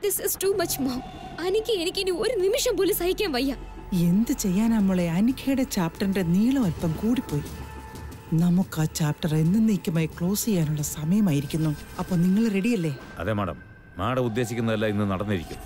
This is too much mom അനിക്ക് എനിക്ക് ഇനി ഒരു നിമിഷം പോലും സഹിക്കാൻ വയ്യ എന്ത് ചെയ്യാനാ മോളെ അനിക്കയുടെ ചാപ്റ്ററിന്റെ നീളം അല്പം കൂടിപ്പോയി നമുക്ക് ആ ചാപ്റ്റർ എന്നേക്കുമായി ക്ലോസ് ചെയ്യാനുള്ള സമയമായിരിക്കുന്നു അപ്പൊ നിങ്ങൾ റെഡിയല്ലേ അതെ മാഡം മാഡം ഉദ്ദേശിക്കുന്നതെല്ലാം ഇന്ന് നടന്നിരിക്കും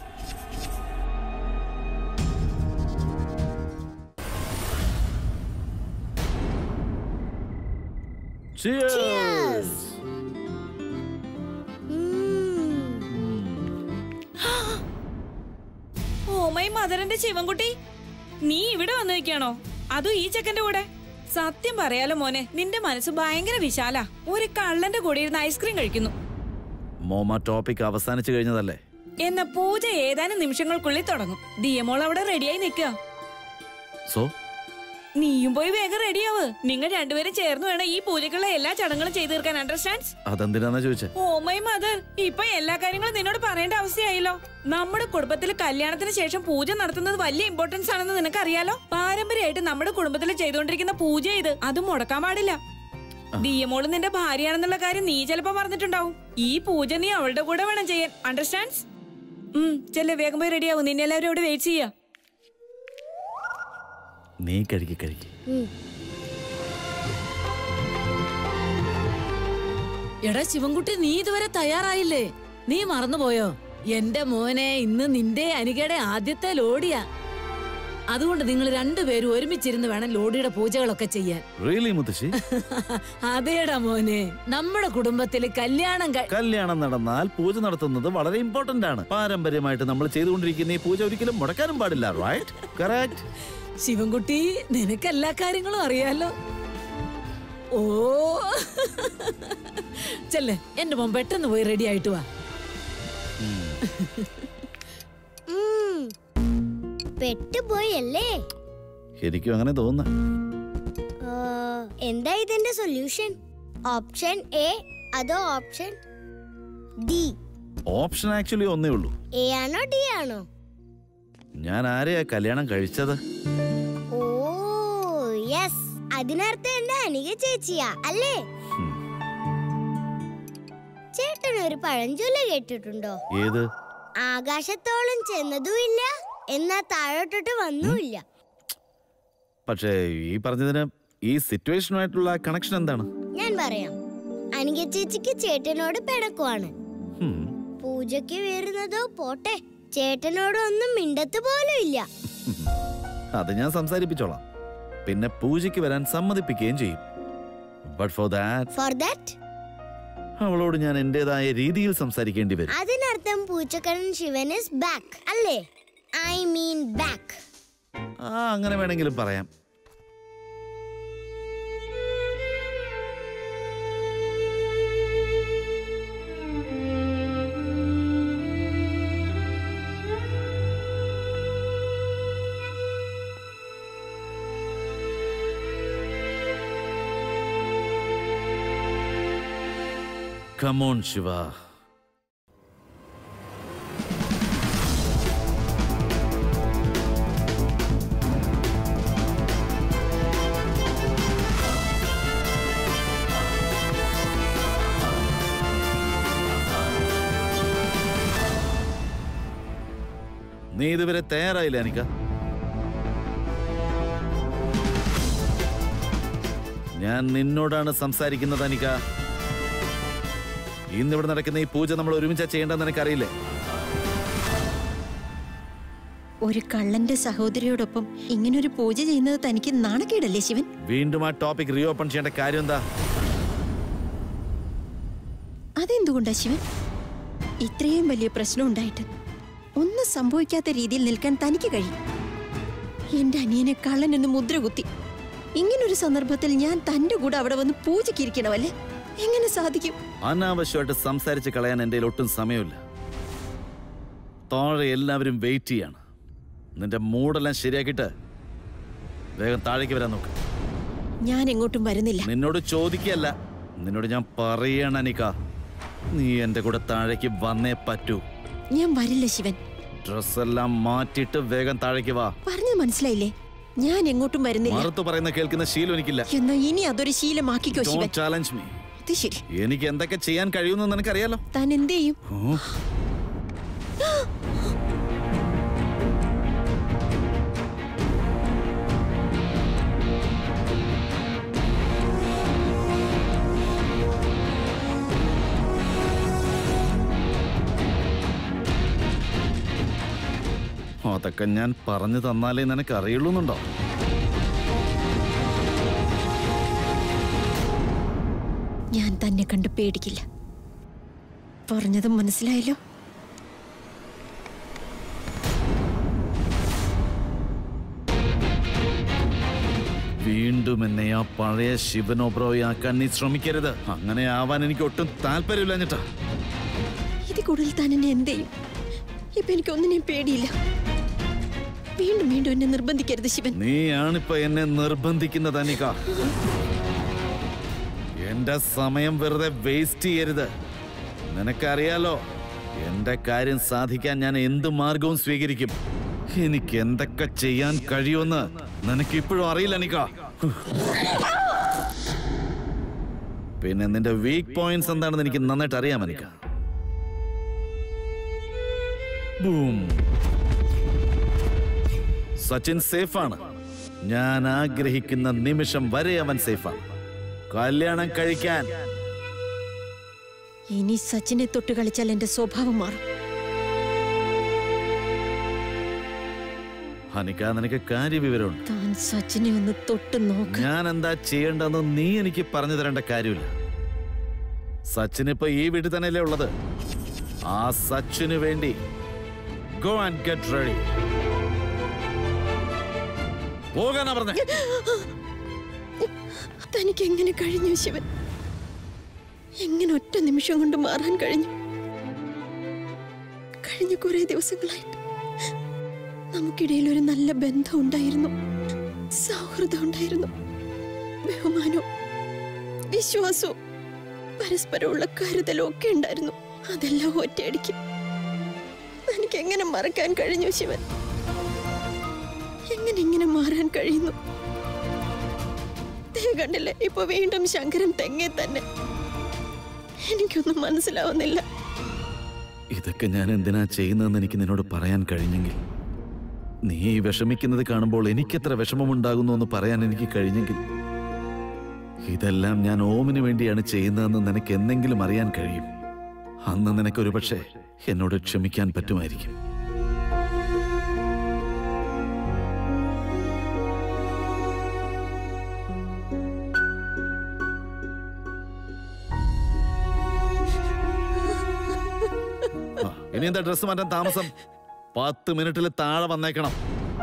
ഓ മൈ മദറിന്റെ ശിവൻകുട്ടി നീ ഇവിടെ വന്നു നിൽക്കാണോ അതും ഈ ചെക്കന്റെ കൂടെ സത്യം പറയാലോ മോനെ നിന്റെ മനസ്സ് ഭയങ്കര വിശാല ഒരു കള്ളന്റെ കൂടെ ഇരുന്ന് ഐസ്ക്രീം കഴിക്കുന്നു മോമ ടോപ്പിക് അവസാനിച്ചു കഴിഞ്ഞതല്ലേ എന്ന പൂജ ഏതാനും നിമിഷങ്ങൾക്കുള്ളിൽ തുടങ്ങും ദിയമോൾ അവിടെ റെഡിയായി നിൽക്കുക സോ നീയും പോയി വേഗം റെഡിയാവ് നിങ്ങൾ രണ്ടുപേരും ചേർന്ന് വേണം ഈ പൂജക്കുള്ള എല്ലാ ചടങ്ങുകളും ചെയ്തു തീർക്കാൻ അണ്ടർസ്റ്റാൻഡ്സ് അതെന്തിനാന്നാ ചോദിച്ചേ ഓ മൈ മദർ ഇപ്പൊ എല്ലാ കാര്യങ്ങളും നിന്നോട് പറയേണ്ട അവസ്ഥയായല്ലോ നമ്മുടെ കുടുംബത്തിൽ കല്യാണത്തിന് ശേഷം പൂജ നടത്തുന്നത് വലിയ ഇമ്പോർട്ടൻസ് ആണെന്ന് നിനക്കറിയാലോ പാരമ്പര്യമായിട്ട് നമ്മുടെ കുടുംബത്തിൽ ചെയ്തുകൊണ്ടിരിക്കുന്ന പൂജ ഇത് അത് മുടക്കാൻ പാടില്ല ദിയമോള് നിന്റെ ഭാര്യയാണെന്നുള്ള കാര്യം നീ ചിലപ്പോ പറഞ്ഞിട്ടുണ്ടാവും ഈ പൂജ നീ അവളുടെ കൂടെ വേണം ചെയ്യാൻ അണ്ടർസ്റ്റാൻഡ്സ് ഉം ചെല്ലേ വേഗം പോയി റെഡിയാവും നിന്നെ എല്ലാവരും ഇവിടെ വെയിറ്റ് ചെയ്യാ നീ കഴിക്ക് കഴിക്ക് എടാ ശിവൻകുട്ടി നീ ഇതുവരെ തയ്യാറായില്ലേ നീ മറന്നുപോയോ എന്റെ മോനെ ഇന്ന് നിന്റെ അനികയുടെ ആദ്യത്തെ ലോഡിയാ അതുകൊണ്ട് നിങ്ങൾ രണ്ടുപേരും ഒരുമിച്ചിരുന്ന് വേണം ലോഡിയുടെ പൂജകളൊക്കെ ചെയ്യാൻ റിയലി മുത്തശ്ശി അതേടാ മോനെ നമ്മുടെ കുടുംബത്തിൽ കല്യാണം കഴി- കല്യാണം നടന്നാൽ പൂജ നടത്തുന്നത് വളരെ ഇമ്പോർട്ടന്റ് ആണ് പാരമ്പര്യമായിട്ട് നമ്മൾ ചെയ്തുകൊണ്ടിരിക്കുന്ന ഈ പൂജ ഒരിക്കലും മുടക്കാനും പാടില്ല റൈറ്റ് കറക്റ്റ് ശിവൻകുട്ടി നിനക്ക് എല്ലാ കാര്യങ്ങളും അറിയാലോ ഓ ചെല്ലേ എന്റെ മോൻ പെട്ടെന്ന് പോയി റെഡി ആയിട്ട് വാ ഉം. പെട്ടുപോയല്ലേ എനിക്കും അങ്ങനെ തോന്നുന്നു ആ, എന്താ ഇതിന്റെ സൊല്യൂഷൻ ഓപ്ഷൻ എ അതോ ഓപ്ഷൻ ഡി ഓപ്ഷൻ ആക്ച്വലി ഒന്നേ ഉള്ളൂ എ ആണോ ഡി ആണോ ഞാൻ ആരെയാ കല്യാണം കഴിച്ചത് ഓ യെസ് അതിനർത്ഥം എന്റെ അനിക ചേച്ചിയാ അല്ലേ ഹും. ചേട്ടൻ ഒരു പഴഞ്ചൊല്ല കേട്ടിട്ടുണ്ടോ ഏത് ആകാശത്തോളം ചെന്നതുമില്ല എന്നാ താഴോട്ടോട്ട് വന്നുമില്ല പക്ഷേ ഈ പറഞ്ഞതിന് ഈ സിറ്റുവേഷനുമായിട്ടുള്ള കണക്ഷൻ എന്താണ് ഞാൻ പറയാം അനിക ചേച്ചിക്ക് ചേട്ടനോട് പിണക്കുവാണ് ഹും. പൂജയ്ക്ക് വരുന്നതോ പോട്ടെ ചേട്ടനോട് ഒന്നും മിണ്ടത്ത് പോലും ഇല്ല അത് ഞാൻ സംസാരിപ്പിച്ചോളാം പിന്നെ പൂജയ്ക്ക് വരാൻ സമ്മതിപ്പിക്കുകയും ചെയ്യും but for that for that അവളോട് ഞാൻ എന്റേതായ രീതിയിൽ സംസാരിക്കേണ്ടി വരും അതിനർത്ഥം പൂച്ചക്കണ്ണൻ ശിവൻ ഇസ് ബാക്ക് അല്ലേ ഐ മീൻ ബാക്ക് ആ അങ്ങനെ വേണമെങ്കിലും പറയാം കമോൺ ശിവ നീ ഇതുവരെ തയ്യാറായില്ല അനിക്ക ഞാൻ നിന്നോടാണ് സംസാരിക്കുന്നത് അനിക്ക ഇന്നിവിടെ നടക്കുന്ന ഈ പൂജ നമ്മൾ ഒരുമിച്ചാ ചെയ്യേണ്ടെന്ന് എനിക്കറിയില്ലേ ഒരു കള്ളന്റെ സഹോദരിയോടൊപ്പം ഇങ്ങനൊരു പൂജ ചെയ്യുന്നത് തനിക്ക് നാണക്കേടല്ലേ ശിവൻ വീണ്ടും ആ ടോപ്പിക് റീഓപ്പൺ ചെയ്യേണ്ട കാര്യം എന്താ അതെന്തുകൊണ്ടാ ശിവൻ ഇത്രയും വലിയ പ്രശ്നം ഉണ്ടായിട്ട് ഒന്നും സംഭവിക്കാത്ത രീതിയിൽ നിൽക്കാൻ തനിക്ക് കഴിയും എന്റെ അനിയനെ കള്ളൻ എന്ന് മുദ്ര കുത്തി ഇങ്ങനൊരു സന്ദർഭത്തിൽ ഞാൻ തന്റെ കൂടെ അവിടെ വന്ന് പൂജയ്ക്കിരിക്കണമല്ലേ എങ്ങനെ സാധിക്കും അനാവശ്യമായിട്ട് സംസാരിച്ച് കളയാൻ എൻ്റെ കയ്യിൽ ഒട്ടും സമയമില്ല താഴെ എല്ലാവരും വെയിറ്റ് ചെയ്യാണ് നിന്റെ മൂടെല്ലാം ശരിയാക്കിയിട്ട് വേഗം താഴേക്ക് വരാൻ നോക്ക് ഞാൻ എങ്ങോട്ടും വരുന്നില്ല നിന്നോട് ചോദിക്കല്ല നിന്നോട് ഞാൻ പറയണ അനിക്ക നീ എന്റെ കൂടെ താഴേക്ക് വന്നേ പറ്റൂ ഞാൻ വരില്ല ശിവൻ ഡ്രസ്സെല്ലാം മാറ്റിയിട്ട് വേഗം താഴേക്ക് വാ പറഞ്ഞത് മനസ്സിലായില്ലേ ഞാൻ എങ്ങോട്ടും വരുന്നില്ല മറുത്തു പറയുന്ന കേൾക്കുന്ന ശീലം എനിക്കില്ല എന്നാ ഇനി അതൊരു ശീലമാക്കിക്കോ ശിവൻ ചാലഞ്ച് മീ അത് ശരി എനിക്ക് എന്തൊക്കെ ചെയ്യാൻ കഴിയുമെന്ന് നിനക്കറിയാലോ താൻ എന്ത് ചെയ്യും ഓ, അതൊക്കെ ഞാൻ പറഞ്ഞു തന്നാലേ നിനക്ക് അറിയുള്ളൂന്നുണ്ടോ ഞാൻ തന്നെ കണ്ട് പേടിക്കില്ല പറഞ്ഞതും മനസ്സിലായല്ലോ വീണ്ടും എന്നെ ആ പഴയ ശിവനോബ്രോയാക്കാൻ നീ ശ്രമിക്കരുത് അങ്ങനെ ആവാൻ എനിക്ക് ഒട്ടും താല്പര്യമില്ല എന്നിട്ടാ ഇത് കൂടുതൽ താൻ എന്നെ എന്ത് ചെയ്യും ഇപ്പൊ എനിക്ക് ഒന്നിനെയും പേടിയില്ല വീണ്ടും വീണ്ടും എന്നെ നിർബന്ധിക്കരുത് ശിവൻ നീയാണിപ്പോ എന്നെ നിർബന്ധിക്കുന്നത് അനിക എന്റെ സമയം വെറുതെ വേസ്റ്റ് ചെയ്യരുത് നിനക്കറിയാലോ എന്റെ കാര്യം സാധിക്കാൻ ഞാൻ എന്ത് മാർഗവും സ്വീകരിക്കും എനിക്ക് എന്തൊക്കെ ചെയ്യാൻ കഴിയുമെന്ന് നിനക്ക് ഇപ്പോഴും അറിയില്ല അനിക പിന്നെ നിന്റെ വീക്ക് പോയിന്റ്സ് എന്താണെന്ന് എനിക്ക് നന്നായിട്ട് അറിയാം അനിക ബൂം സച്ചിൻ സേഫാണ് ഞാൻ ആഗ്രഹിക്കുന്ന നിമിഷം വരെ അവൻ സേഫാണ് കല്യാണം കഴിക്കാൻ ഇനി സച്ചിനെ തൊട്ട് കളിച്ചാൽ എന്റെ സ്വഭാവം മാറും ഹനിക്ക നിനക്ക് കാര്യവിവരമുണ്ട് താൻ സച്ചിനെ ഒന്ന് തൊട്ട് നോക്ക് ഞാൻ എന്താ ചെയ്യേണ്ടതെന്ന് നീ എനിക്ക് പറഞ്ഞു തരേണ്ട കാര്യമില്ല സച്ചിൻ ഇപ്പൊ ഈ വീട്ടിൽ തന്നെയല്ലേ ഉള്ളത് ആ സച്ചിന് വേണ്ടി ഗോ ആൻഡ് ഗെറ്റ് റെഡി പോകാനാ പറഞ്ഞേ തനിക്ക് എങ്ങനെ കഴിഞ്ഞു ശിവൻ എങ്ങനെ ഒറ്റ നിമിഷം കൊണ്ട് മാറാൻ കഴിഞ്ഞു കഴിഞ്ഞ കുറെ ദിവസങ്ങളായിട്ട് നമുക്കിടയിൽ ഒരു നല്ല ബന്ധം ഉണ്ടായിരുന്നു സൗഹൃദം ഉണ്ടായിരുന്നു ബഹുമാനവും വിശ്വാസവും പരസ്പരമുള്ള കരുതലും ഒക്കെ ഉണ്ടായിരുന്നു അതെല്ലാം ഒറ്റയടിക്ക് എനിക്ക് എങ്ങനെ മറക്കാൻ കഴിഞ്ഞു ശിവൻ എങ്ങനെ ഇങ്ങനെ മാറാൻ കഴിയുന്നു ദേ കണ്ടില്ലേ ഇപ്പൊ വീണ്ടും ശങ്കരൻ തെങ്ങേ തന്നെ എനിക്കൊന്നും മനസ്സിലാവുന്നില്ല ഇതൊക്കെ ഞാൻ എന്തിനാ ചെയ്യുന്നതെന്ന് എനിക്ക് നിന്നോട് പറയാൻ കഴിഞ്ഞെങ്കിൽ നീ ഈ വിഷമിക്കുന്നത് കാണുമ്പോൾ എനിക്കെത്ര വിഷമമുണ്ടാകുന്നു എന്ന് പറയാൻ എനിക്ക് കഴിഞ്ഞെങ്കിൽ ഇതെല്ലാം ഞാൻ ഓമിന് വേണ്ടിയാണ് ചെയ്യുന്നതെന്ന് നിനക്ക് എന്തെങ്കിലും അറിയാൻ കഴിയും അന്ന് നിനക്കൊരു പക്ഷേ എന്നോട് ക്ഷമിക്കാൻ പറ്റുമായിരിക്കും ആ, ഇനി എന്താ ഡ്രസ്സ് മാറ്റാൻ താമസം പത്ത് മിനിറ്റിൽ താഴെ വന്നേക്കണം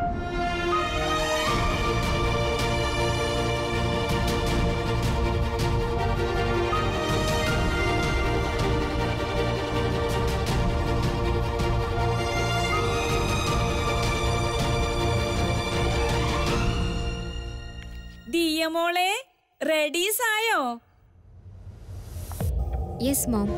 ദിയ മോളെ റെഡീസ് ആയോ യെസ് മോം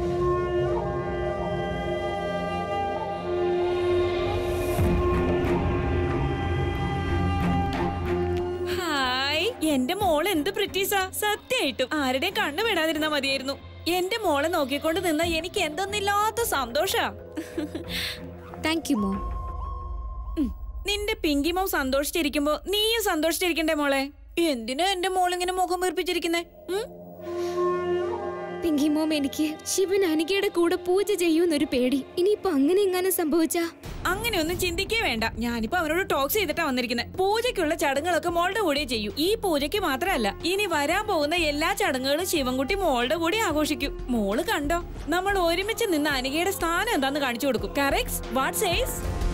ഹായ് എന്റെ മോൾ എന്ത് പ്രിറ്റീസാ സത്യായിട്ടും ആരുടെയും കണ്ണു വിടാതിരുന്നാ മതിയായിരുന്നു എന്റെ മോളെ നോക്കിക്കൊണ്ട് നിന്ന എനിക്ക് എന്തൊന്നില്ലാത്ത സന്തോഷാ താങ്ക് യു മോം ഉം. നിന്റെ പിങ്കി മോൻ സന്തോഷിച്ചിരിക്കുമ്പോ നീയും സന്തോഷിച്ചിരിക്കണ്ടേ മോളെ എന്തിനാ എന്റെ മോൾ ഇങ്ങനെ മുഖം വീർപ്പിച്ചിരിക്കുന്നേ ഉം? പിങ്കി മോം എനിക്ക് ശിവൻ അനികയുടെ കൂടെ പൂജ ചെയ്യൂന്നൊരു പേടി ഇനിയിപ്പോ അങ്ങനെ എങ്ങനെ സംഭവിച്ചാ അങ്ങനെയൊന്നും ചിന്തിക്കേ വേണ്ട ഞാനിപ്പോ അവനോട് ടോക്സ് ചെയ്തിട്ടാ വന്നിരിക്കുന്നത് പൂജയ്ക്കുള്ള ചടങ്ങുകളൊക്കെ മോളുടെ കൂടെ ചെയ്യൂ ഈ പൂജയ്ക്ക് മാത്രമല്ല ഇനി വരാൻ പോകുന്ന എല്ലാ ചടങ്ങുകളും ശിവൻകുട്ടി മോളുടെ കൂടെ ആഘോഷിക്കും മോള് കണ്ടോ നമ്മൾ ഒരുമിച്ച് നിന്ന് അനികയുടെ സ്ഥാനം എന്താന്ന് കാണിച്ചു കൊടുക്കും കറക്റ്റ് വാട്ട് സേസ്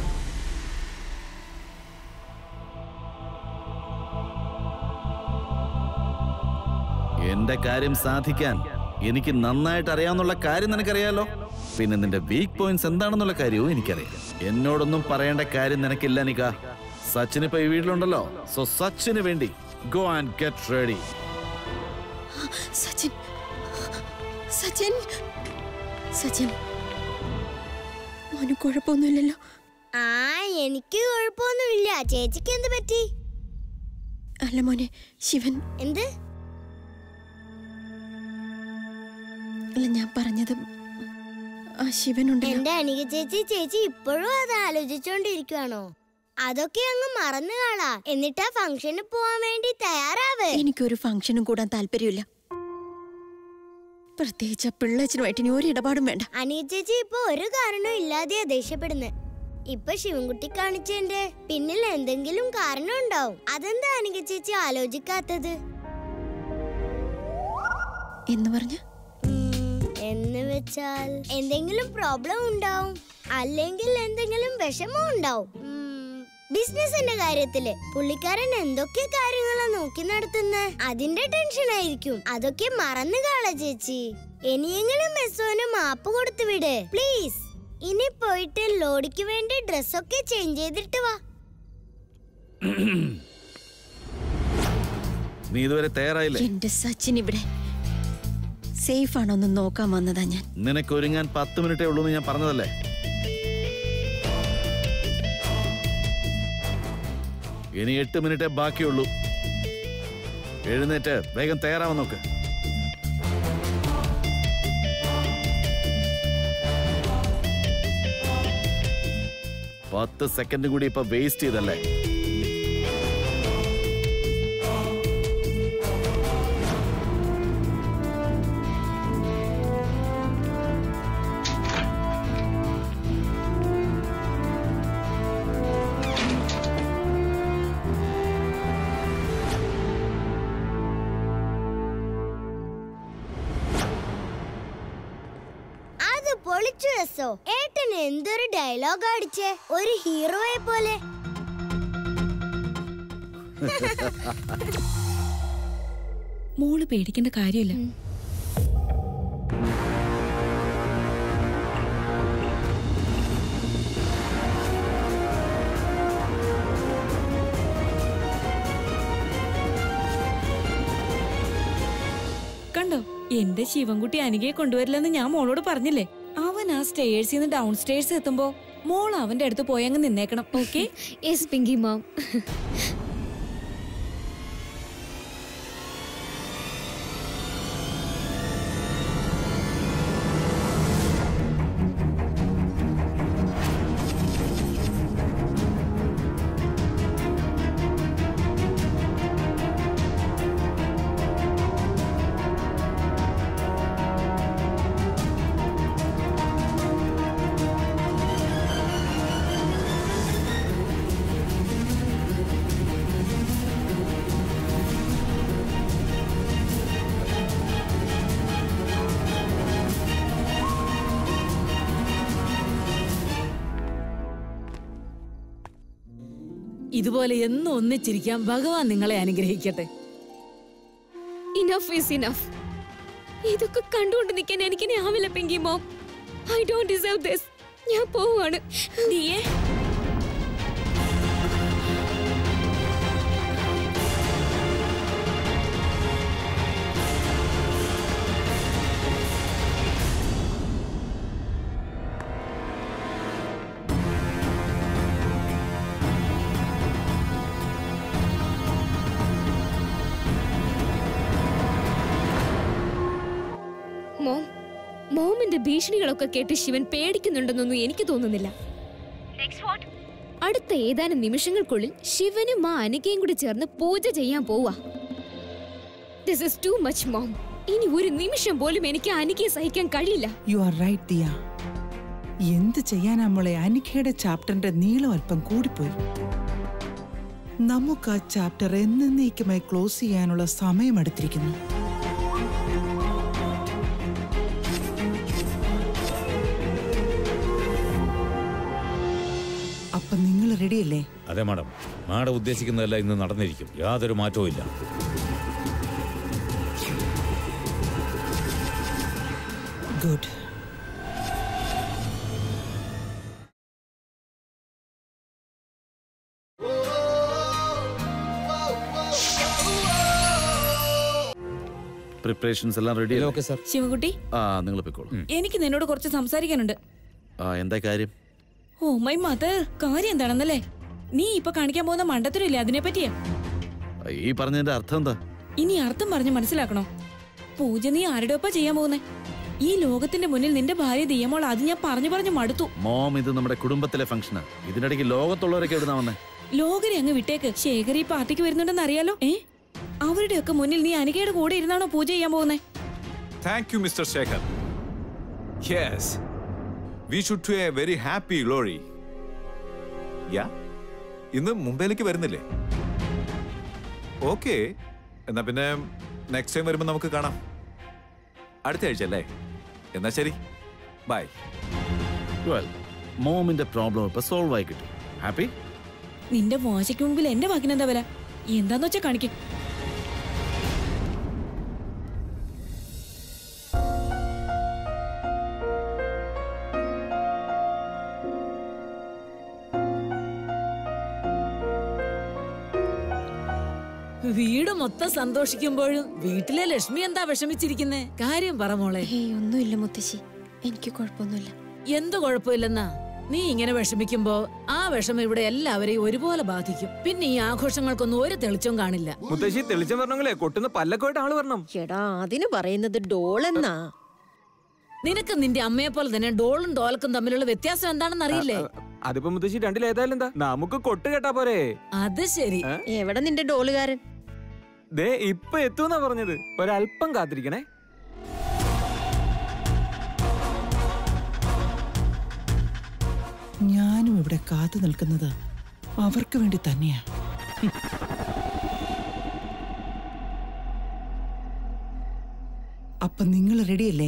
എന്റെ കാര്യം സാധിക്കാൻ എനിക്ക് നന്നായിട്ട് അറിയാവുന്നുള്ള കാര്യം നിനക്കറിയാലോ പിന്നെ നിന്റെ വീക്ക് പോയിന്റ്സ് എന്താണെന്നുള്ള കാര്യവും എനിക്കറിയാം എന്നോടൊന്നും പറയേണ്ട കാര്യം നിനക്കില്ല നിക സച്ചിൻ ഇപ്പൊ ഈ വീട്ടിലുണ്ടല്ലോ സോ സച്ചിന് വേണ്ടി go and get ready Sachin Sachin Sachin മോന് കുഴപ്പമൊന്നുമില്ലല്ലോ ആ എനിക്ക് കുഴപ്പമൊന്നുമില്ല ചേച്ചിക്ക് എന്ത് പറ്റി അല്ല മോനെ ശിവൻ എന്ത് അല്ല ഞാൻ പറഞ്ഞത് ആ ശിവനുണ്ടല്ലോ എന്റെ അനിക ചേച്ചി ചേച്ചി ഇപ്പോഴും അത് ആലോചിച്ചോണ്ടിരിക്കുവാണോ അതൊക്കെ അങ്ങ് മറന്നു കാണാ എന്നിട്ടാ ഫംഗ്ഷന് പോവാൻ വേണ്ടി തയ്യാറാവ് എനിക്കൊരു ഫംഗ്ഷനും കൂടാൻ താല്പര്യമില്ല പ്രത്യേകിച്ച് ആ പിള്ളേച്ചനുമായിട്ട് ഇനി ഒരു ഇടപാടും വേണ്ട അനിയ ചേച്ചി ഇപ്പൊ ഒരു കാരണവും ഇല്ലാതെയാ ദേഷ്യപ്പെടുന്നത് ഇപ്പൊ ശിവൻകുട്ടി കാണിച്ചതിന്റെ പിന്നിൽ എന്തെങ്കിലും കാരണം ഉണ്ടാവും അതെന്താ അനിക ചേച്ചി ആലോചിക്കാത്തത് എന്ന് പറഞ്ഞ ഉം, എന്ന് വെച്ചാൽ എന്തെങ്കിലും പ്രോബ്ലം ഉണ്ടാവും അല്ലെങ്കിൽ എന്തെങ്കിലും വിഷമം ഉണ്ടാവും ബിസിനസിന്റെ കാര്യത്തില് പുള്ളിക്കാരൻ എന്തൊക്കെ കാര്യങ്ങളാ നോക്കി നടത്തുന്നത് അതിന്റെ ടെൻഷൻ ആയിരിക്കും അതൊക്കെ മറന്നു കാള ചേച്ചി ഇനിയെങ്കിലും മെസ്സോന് മാപ്പ് കൊടുത്തു വിട് പ്ലീസ് ഇനി പോയിട്ട് ലോഡിക്ക് വേണ്ടി ഡ്രസ്സൊക്കെ ചേഞ്ച് ചെയ്തിട്ട് വാ നീ ഇതുവരെ തയ്യാറായില്ലേ എന്റെ സച്ചിൻ ഇവിടെ സേഫ് ആണോ എന്ന് നോക്കാൻ വന്നതാ ഞാൻ നിനക്ക് ഒരുങ്ങാൻ പത്ത് മിനിറ്റേ ഉള്ളൂ എന്ന് ഞാൻ പറഞ്ഞതല്ലേ ഇനി എട്ട് മിനിറ്റേ ബാക്കിയുള്ളൂ എഴുന്നേറ്റ് വേഗം തയ്യാറാവാൻ നോക്ക് പത്ത് സെക്കൻഡ് കൂടി ഇപ്പൊ വേസ്റ്റ് ചെയ്തല്ലേ അത് പൊളിച്ചു രസോ ഏട്ടൻ എന്തൊരു ഡയലോഗ് അടിച്ചേ ഒരു ഹീറോയെ പോലെ മോള് പേടിക്കേണ്ട കാര്യമില്ല കണ്ടോ എന്റെ ശിവൻകുട്ടി അനികയെ കൊണ്ടുവരില്ലെന്ന് ഞാൻ മോളോട് പറഞ്ഞില്ലേ അവൻ ആ സ്റ്റേഴ്സിൽ നിന്ന് ഡൗൺ സ്റ്റേഴ്സ് എത്തുമ്പോ മോൾ അവന്റെ അടുത്ത് പോയി അങ്ങ് നിന്നേക്കണം ഓക്കെ യെസ് പിങ്കി മോം ഇതുപോലെ എന്നും ഒന്നിച്ചിരിക്കാൻ ഭഗവാൻ നിങ്ങളെ അനുഗ്രഹിക്കട്ടെ ഇനഫ് ഈസ് ഇനഫ് ഇതൊക്കെ കണ്ടുകൊണ്ട് നിൽക്കാൻ എനിക്കിനി ആവില്ല Pinky mom I don't deserve this ഞാൻ പോവാണ് നീയേ മോം മോമിന്റെ ഭീഷണികളൊക്കെ കേട്ട് ശിവൻ പേടിക്കുന്നുണ്ടെന്നൊന്നും എനിക്ക് തോന്നുന്നില്ല അടുത്ത ഏതാനും നിമിഷങ്ങൾക്കുള്ളിൽ ശിവനും ആ അനികയും കൂടി ചേർന്ന് പൂജ ചെയ്യാൻ പോവാ this is too much mom ഇനി ഒരു നിമിഷം പോലും എനിക്ക് ആ അനികയെ സഹിക്കാൻ കഴിയില്ല യു ആർ റൈറ്റ് ദിയ എന്ത് ചെയ്യാനാ മോളെ അനിഖയുടെ ചാപ്റ്ററിന്റെ നീളം അല്പം കൂടിപ്പോയി നമുക്ക് ആ ചാപ്റ്റർ എന്നേക്കുമായി ക്ലോസ് ചെയ്യാനുള്ള സമയം അടുത്തിരിക്കുന്നു അപ്പൊ നിങ്ങൾ റെഡിയല്ലേ അതെ മാഡം മാഡം ഉദ്ദേശിക്കുന്നതെല്ലാം ഇന്ന് നടന്നിരിക്കും യാതൊരു മാറ്റവും ഇല്ല ഗുഡ് പ്രിപ്പറേഷൻസ് എല്ലാം റെഡി ഓക്കെ സാർ ശിവൻകുട്ടി ആ നിങ്ങൾ പൊയ്ക്കോളൂ എനിക്ക് നിന്നോട് കുറച്ച് സംസാരിക്കാനുണ്ട് ആ എന്താ കാര്യം ഓ മൈ മദർ കാര്യം എന്താണെന്നല്ലേ നീ ഇപ്പൊ കാണിക്കാൻ പോകുന്ന മണ്ടത്തരമില്ലേ അതിനെ പറ്റിയാ ആ, ഈ പറഞ്ഞതിന്റെ അർത്ഥം എന്താ ഇനി അർത്ഥം പറഞ്ഞ് മനസ്സിലാക്കണോ പൂജ നീ ആരുടെ ഒപ്പാ ചെയ്യാൻ പോകുന്നേ ഈ ലോകത്തിന്റെ മുന്നിൽ നിന്റെ ഭാര്യ ദിയമോൾ അത് ഞാൻ പറഞ്ഞു പറഞ്ഞു മടുത്തു മോം ഇത് നമ്മുടെ കുടുംബത്തിലെ ഫംഗ്ഷനാ ഇതിനിടയ്ക്ക് ലോകത്തുള്ളവരൊക്കെ എവിടുന്നാ വന്നേ ലോകരെ അങ്ങ് വിട്ടേക്ക് ശേഖർ ഈ പാർട്ടിക്ക് വരുന്നുണ്ടെന്ന് അറിയാലോ ഏ അവരുടെയൊക്കെ മുന്നിൽ നീ അനികയുടെ കൂടെ ഇരുന്നാണോ പൂജ ചെയ്യാൻ പോകുന്നേ Thank you, Mr. Shekhar. Yes, we should do a very happy glory. Yeah? ഇന്ന് മുംബൈയിലേക്ക് വരുന്നില്ലേ ഓക്കെ എന്നാ പിന്നെ നെക്സ്റ്റ് ടൈം വരുമ്പോൾ നമുക്ക് കാണാം അടുത്ത ആഴ്ച അല്ലേ എന്നാ ശരി ബൈ വെൽ മോമിന്റെ പ്രോബ്ലം ഇപ്പൊ സോൾവ് ആയി കിട്ടി ഹാപ്പി നിന്റെ മോശയ്ക്ക് മുമ്പിൽ എന്റെ വാക്കിനെന്താ വില എന്താന്ന് വെച്ചാ കാണിക്കും വീട് മൊത്തം സന്തോഷിക്കുമ്പോഴും വീട്ടിലെ ലക്ഷ്മി എന്താ വിഷമിച്ചിരിക്കുന്നേ കാര്യം പറ മോളെ ഏയ് ഒന്നുമില്ല മുത്തശ്ശി എനിക്ക് കുഴപ്പമൊന്നുമില്ല എന്ത് കുഴപ്പമില്ലെന്നാ നീ ഇങ്ങനെ വിഷമിക്കുമ്പോ ആ വിഷമം ഇവിടെ എല്ലാവരെയും ഒരുപോലെ ബാധിക്കും പിന്നെ ഈ ആഘോഷങ്ങൾക്കൊന്നും ഒരു തെളിച്ചവും കാണില്ല മുത്തശ്ശി തെളിച്ചം പറഞ്ഞെങ്കിലേ കൊട്ടുന്ന പല്ലൊക്കെ ആള് വരണം എടാ അതിന് പറയുന്നത് ഡോളെന്നാ നിനക്ക് നിന്റെ അമ്മയെ പോലെ തന്നെ ഡോളും ഡോലക്കും തമ്മിലുള്ള വ്യത്യാസം എന്താണെന്ന് അറിയില്ലേ അതിപ്പോ മുത്തശ്ശി രണ്ടിലേതായാലും എന്താ നമുക്ക് കൊട്ട് കേട്ടാ പോരെ അത് ശരി എവിടെ നിന്റെ ഡോളുകാരൻ ദേ ഇപ്പൊ എത്തുന്നാ പറഞ്ഞത് ഒരല്പം കാത്തിരിക്കണേ ഞാനും ഇവിടെ കാത്തു നിൽക്കുന്നത് അവർക്ക് വേണ്ടി തന്നെയാ അപ്പൊ നിങ്ങൾ റെഡിയല്ലേ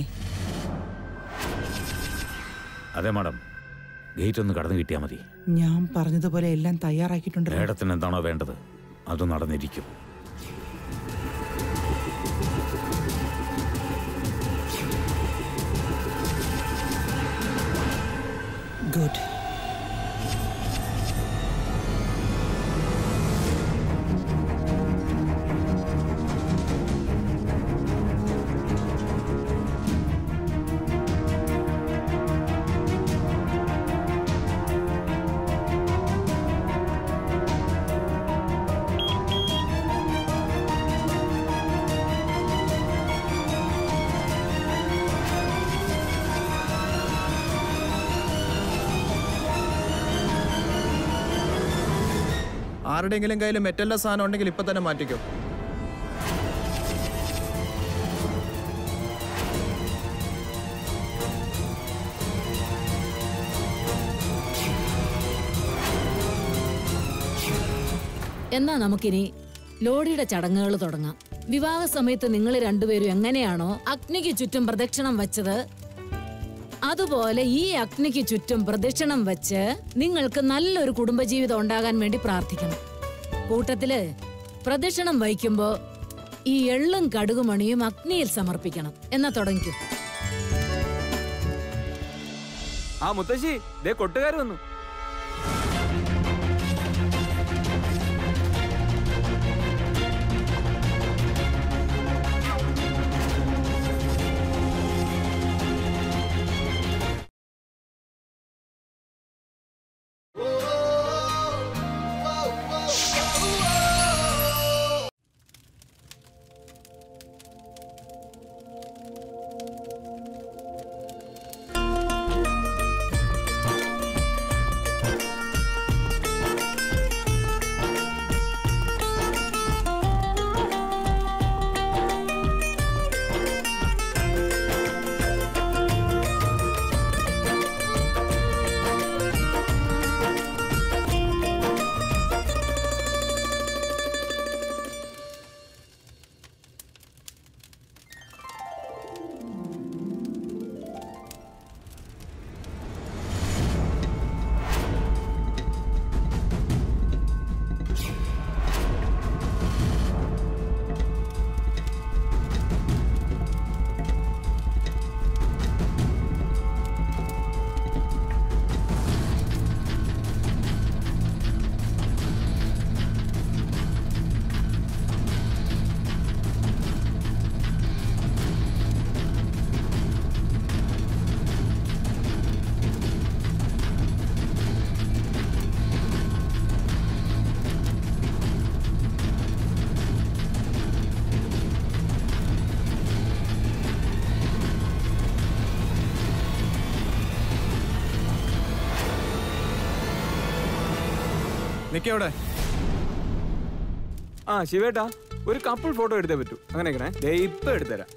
അതെ മാഡം ഗേറ്റ് ഒന്ന് കടന്നു കിട്ടിയാൽ മതി ഞാൻ പറഞ്ഞതുപോലെ എല്ലാം തയ്യാറാക്കിയിട്ടുണ്ട് മേഡത്തിന് എന്താണോ വേണ്ടത് അത് നടന്നിരിക്കും ഗുഡ് ആരുടെയെങ്കിലും കയ്യിൽ മെറ്റല്ല സാധനം ഉണ്ടെങ്കിൽ ഇപ്പൊ തന്നെ മാറ്റിക്കോ എന്നാ നമുക്കിനി ലോഡിയുടെ ചടങ്ങുകൾ തുടങ്ങാം വിവാഹ സമയത്ത് നിങ്ങൾ രണ്ടുപേരും എങ്ങനെയാണോ അഗ്നിക്ക് ചുറ്റും പ്രദക്ഷിണം വെച്ചത് അതുപോലെ ഈ അഗ്നിക്ക് ചുറ്റും പ്രദക്ഷിണം വെച്ച് നിങ്ങൾക്ക് നല്ലൊരു കുടുംബജീവിതം ഉണ്ടാകാൻ വേണ്ടി പ്രാർത്ഥിക്കണം കൂട്ടത്തില് പ്രദക്ഷിണം വഹിക്കുമ്പോ ഈ എള്ളും കടുകുമണിയും അഗ്നിയിൽ സമർപ്പിക്കണം എന്നാ തുടങ്ങിക്കൂ ആ മുത്തശ്ശി ദേ കൊട്ടുകാർ വന്നു നിക്കവിടെ ആ ശിവേട്ടാ ഒരു കപ്പിൾ ഫോട്ടോ എടുത്തേ പറ്റൂ അങ്ങനെ എങ്ങനെ ദേ ഇപ്പൊ എടുത്തുതരാം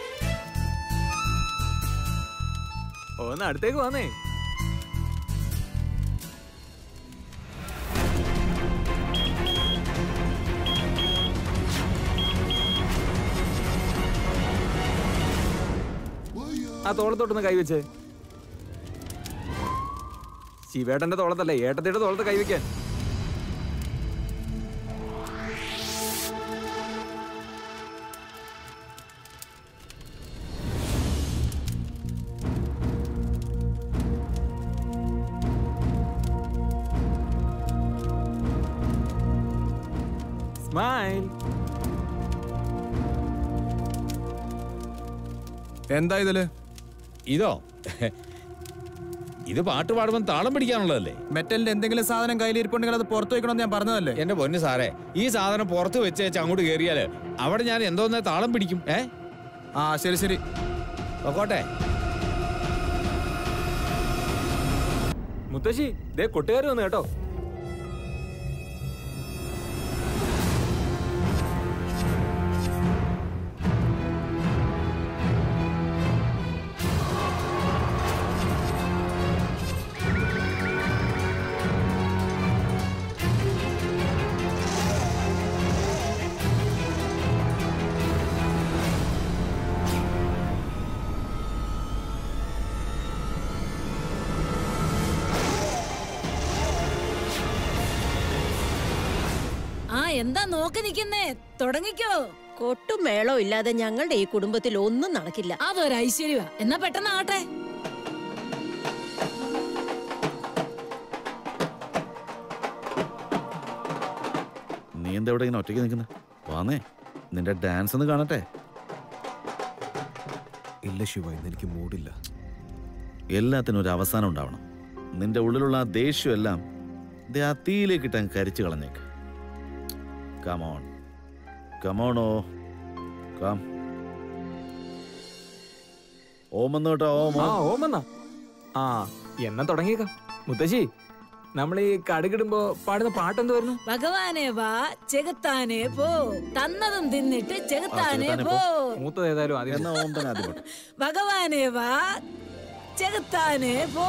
ഒന്ന് അടുത്തേക്ക് വന്നേ ആ തോളത്തോട്ടൊന്ന് കൈവച്ചേ ശിവേട്ടന്റെ തോളത്തല്ല ഏട്ടത്തിയുടെ തോളത്ത് കൈവയ്ക്കാൻ സ്മൈൽ എന്താ ഇതില് ഇതോ ഇത് പാട്ട് പാടുമ്പോൾ താളം പിടിക്കാനുള്ളതല്ലേ മെറ്റലിന്റെ എന്തെങ്കിലും സാധനം കയ്യിൽ ഇരിപ്പുണ്ടെങ്കിൽ അത് പുറത്തു വെക്കണമെന്ന് ഞാൻ പറഞ്ഞതല്ലേ എന്റെ പൊന്നു സാറേ ഈ സാധനം പുറത്ത് വെച്ച് വെച്ച് അങ്ങോട്ട് കയറിയാല് അവിടെ ഞാൻ എന്തോന്ന് താളം പിടിക്കും ഏ ആ ശരി ശരി നോക്കോട്ടെ മുത്തശ്ശി ദേ കൊട്ടുകാർ വന്നു കേട്ടോ ആ എന്താ നോക്കി നിക്കുന്നേ തുടങ്ങിക്കോ കൊട്ടും മേളവും ഇല്ലാതെ ഞങ്ങളുടെ ഈ കുടുംബത്തിൽ ഒന്നും നടക്കില്ല അതൊരു ഐശ്വര്യമാ എന്നാ പെട്ടെന്ന് ആട്ടെ നീ എന്താ ഇവിടെ ഇങ്ങനെ ഒറ്റയ്ക്ക് നിൽക്കുന്നത് വാന്നേ നിന്റെ ഡാൻസ് ഒന്ന് കാണട്ടെ ഇല്ല ശിവ ഇന്ന് എനിക്ക് മൂടില്ല എല്ലാത്തിനും ഒരു അവസാനം ഉണ്ടാവണം നിന്റെ ഉള്ളിലുള്ള ആ ദേഷ്യം എല്ലാം ദേ ആ തീയിലേക്ക് ഇട്ടാൻ കരിച്ചു കളഞ്ഞേക്ക് കമോൺ കമോണോ കം ഓമെന്ന് കേട്ടോ ഓമോ ആ ഓമെന്നാ ആ എന്നാ തുടങ്ങിയേക്കാം മുത്തശ്ശി നമ്മൾ ഈ കടുകിടുമ്പോ പാടുന്ന പാട്ട് എന്ത് വരുന്നു ഭഗവാനെ വാ ചെകുത്താനെ പോ തന്നതും തിന്നിട്ട് ചെകുത്താനെ ചെകുത്താനെ പോ പോ. മൂത്തത് ഏതായാലും ആദ്യം എന്നാ ഓം തന്നെ ആദ്യം പോട്ടെ ഭഗവാനെ വാ ചെകുത്താനെ പോ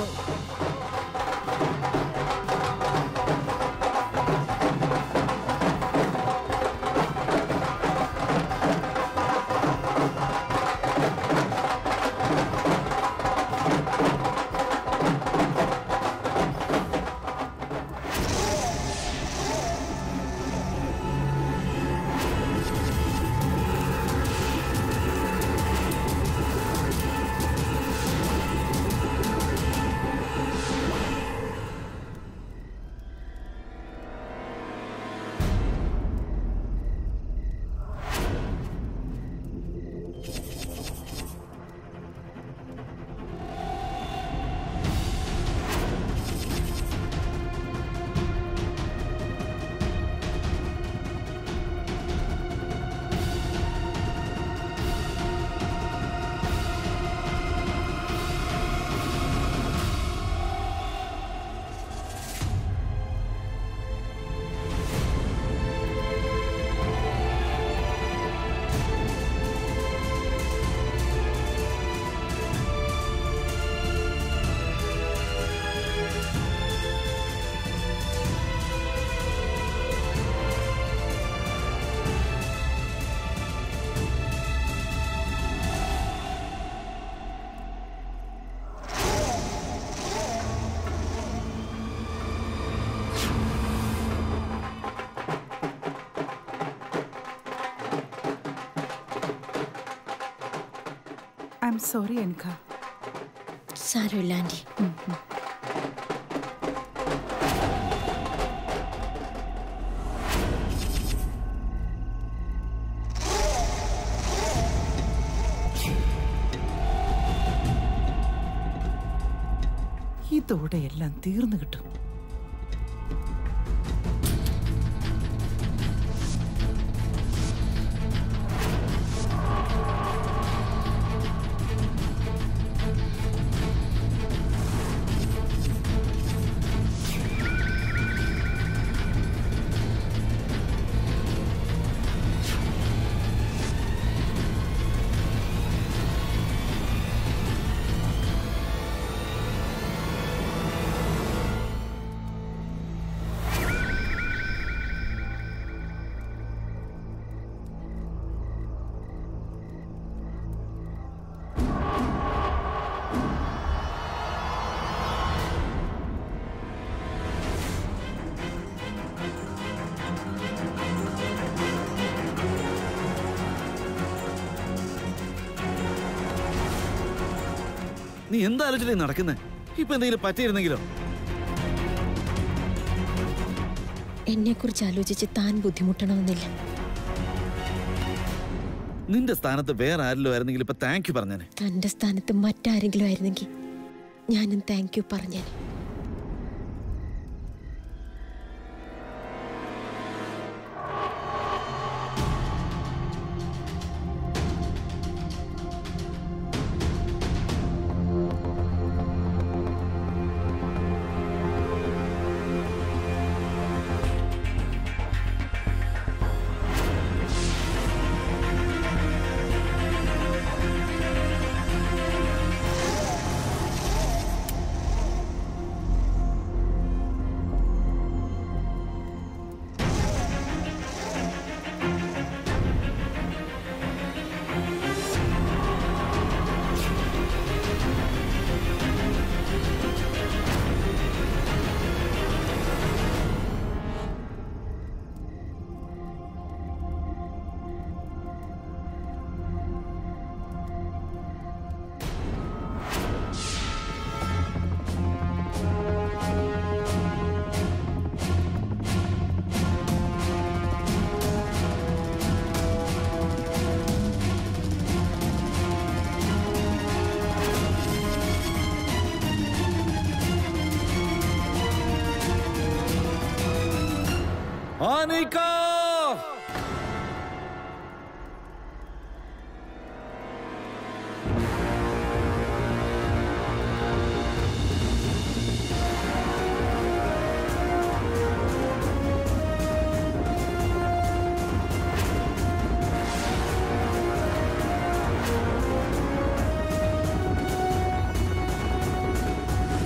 ഐ എം സോറി അൻക സാരമില്ല ആന്റി ഇതോടെ എല്ലാം തീർന്നു കിട്ടും നീ എന്താ ആലോചിച്ചില്ലേ നടക്കുന്നത് ഇപ്പൊ എന്തെങ്കിലും പറ്റിയിരുന്നെങ്കിലോ എന്നെക്കുറിച്ച് ആലോചിച്ച് താൻ ബുദ്ധിമുട്ടണമെന്നില്ല നിന്റെ സ്ഥാനത്ത് വേറെ ആരെല്ലോ ആയിരുന്നെങ്കിൽ ഇപ്പൊ താങ്ക് യു പറഞ്ഞേനെ തന്റെ സ്ഥാനത്ത് മറ്റാരെങ്കിലും ആയിരുന്നെങ്കിൽ ഞാനും താങ്ക് യു പറഞ്ഞേനെ അനിക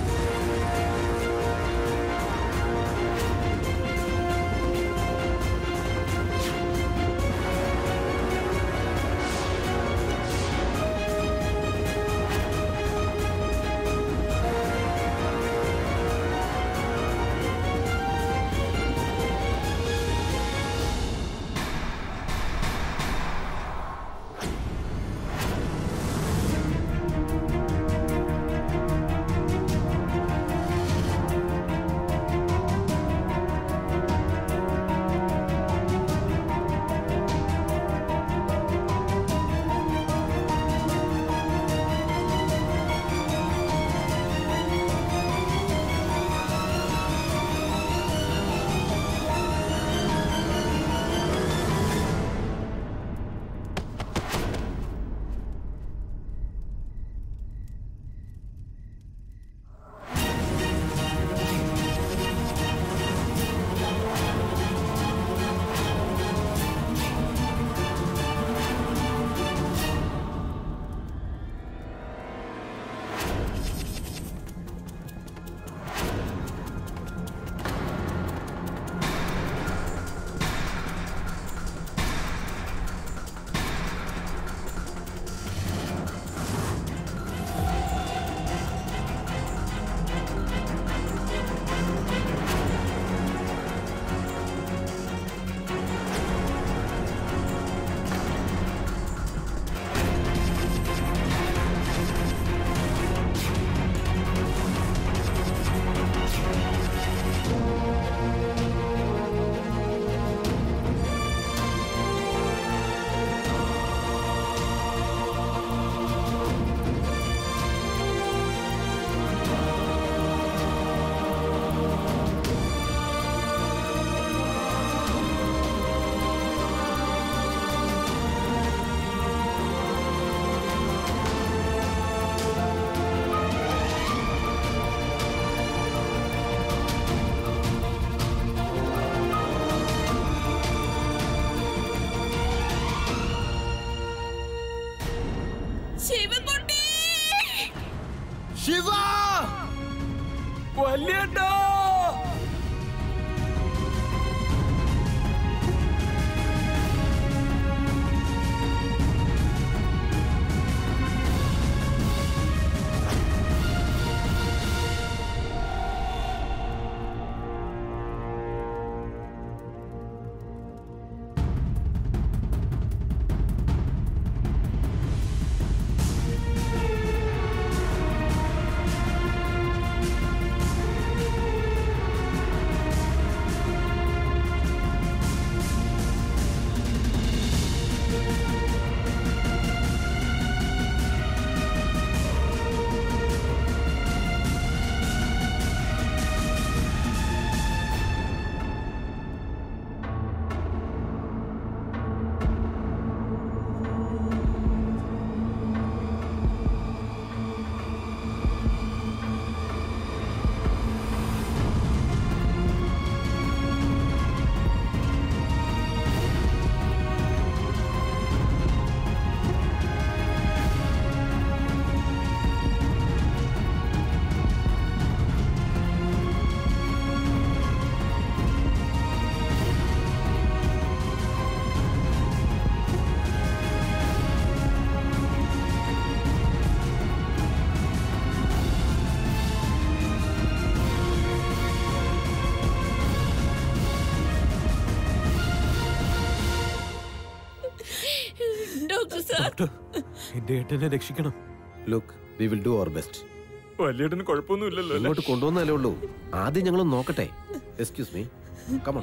ആ ഡോക്ടർ എന്റെ ഏട്ടനെ രക്ഷിക്കണം look we will do our best വലിയേട്ടന് കുഴപ്പമൊന്നുമില്ലല്ലോ അല്ലേ? ഇങ്ങോട്ട് കൊണ്ടുവന്നല്ലേ ഉള്ളൂ ആദ്യം ഞങ്ങൾ നോക്കട്ടെ എക്സ്ക്യൂസ് മീ കമൺ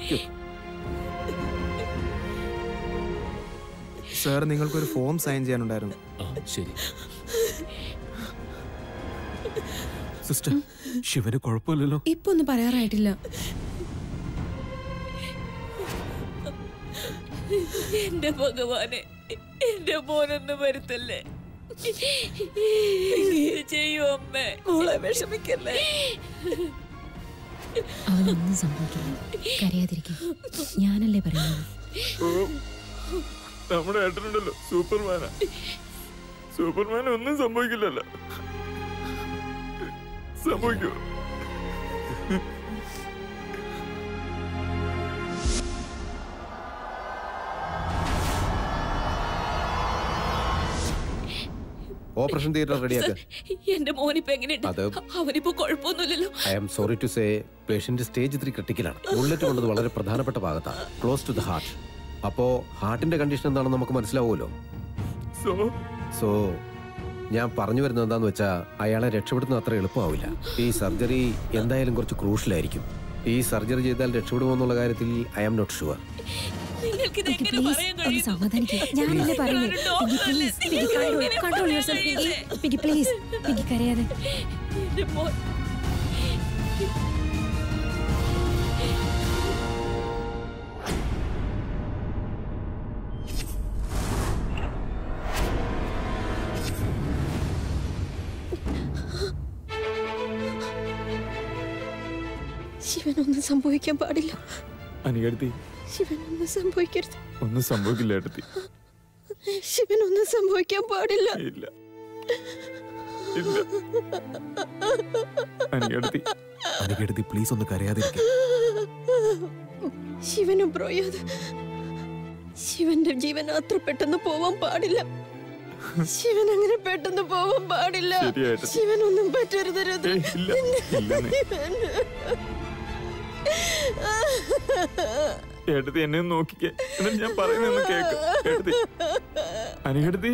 സാർ നിങ്ങൾക്കൊരു ഫോം സൈൻ ചെയ്യാനുണ്ടായിരുന്നു ശരി സിസ്റ്റർ ശിവന് കുഴപ്പമില്ലല്ലോ ഇപ്പൊ ഒന്നും പറയാറായിട്ടില്ല എന്റെ ഭഗവാനെ എന്റെ മോനൊന്നും വരുത്തല്ലേ ഇങ്ങനെ ചെയ്യൂ അമ്മേ മോളെ വിഷമിക്കല്ലേ അവനൊന്നും സംഭവിക്കില്ല കരയാതിരിക്കും ഞാനല്ലേ പറയുന്നത് ഓ, നമ്മുടെ ഏട്ടനുണ്ടല്ലോ സൂപ്പർമാനാ സൂപ്പർമാൻ ഒന്നും സംഭവിക്കില്ലല്ലോ സംഭവിക്കൂ ഓപ്പറേഷൻ തിയേറ്റർ റെഡിയാക്കുക എന്റെ മോനിപ്പോ എങ്ങനെയുണ്ട് അത് അവനിപ്പോ കുഴപ്പമൊന്നുമില്ലല്ലോ I am sorry to say patient stage three ക്രിട്ടിക്കലാണ് ബുള്ളറ്റ് കൊണ്ടത് വളരെ പ്രധാനപ്പെട്ട ഭാഗത്താണ് ക്ലോസ് ടു ദ ഹാർട്ട് അപ്പോ ഹാർട്ടിന്റെ കണ്ടീഷൻ എന്താണെന്ന് നമുക്ക് മനസ്സിലാവുമല്ലോ സോ സോ ഞാൻ പറഞ്ഞു വരുന്നത് എന്താന്ന് വെച്ചാൽ അയാളെ രക്ഷപ്പെടുന്നത് അത്ര എളുപ്പമാവില്ല ഈ സർജറി എന്തായാലും കുറച്ച് ക്രൂഷ്യലായിരിക്കും ഈ സർജറി ചെയ്താൽ രക്ഷപ്പെടുമോ കാര്യത്തിൽ ഐ ആം നോട്ട് ഷുവർ നിങ്ങൾക്ക് ഇത് എങ്ങനെ പറയാൻ ഒന്ന് സമാധാനിക്കുക ഞാനല്ലേ പറയുന്നത് Pinky please Pinky control control yourself Pinky Pinky please Pinky കരയാതെ എന്റെ മോൻ ശിവനൊന്നും സംഭവിക്കാൻ പാടില്ല അനികടുത്തി ശിവനൊന്നും സംഭവിക്കരുത് ഒന്നും സംഭവിക്കില്ല ഏട്ടത്തി ശിവനൊന്നും സംഭവിക്കാൻ പാടില്ല ഇല്ല ഇല്ല അനികടുത്തി അനികെടുത്തി പ്ലീസ് ഒന്ന് കരയാതിരിക്കും ശിവനും പ്രോയാത് ശിവന്റെ ജീവൻ അത്ര പെട്ടെന്ന് പോവാൻ പാടില്ല ശിവൻ അങ്ങനെ പെട്ടെന്ന് പോവാൻ പാടില്ല ശരിയായിട്ട്. ശിവനൊന്നും പറ്റരുത് രുദ്ര. ഏയ്, ഇല്ല. ഇല്ലെന്നേ. ശിവന്. ഏട്ടത്തി എന്നെ ഒന്ന് നോക്കിക്കേ എന്നിട്ട് ഞാൻ പറയുന്നൊന്ന് കേക്ക് ഏട്ടത്തി അനികടുത്തി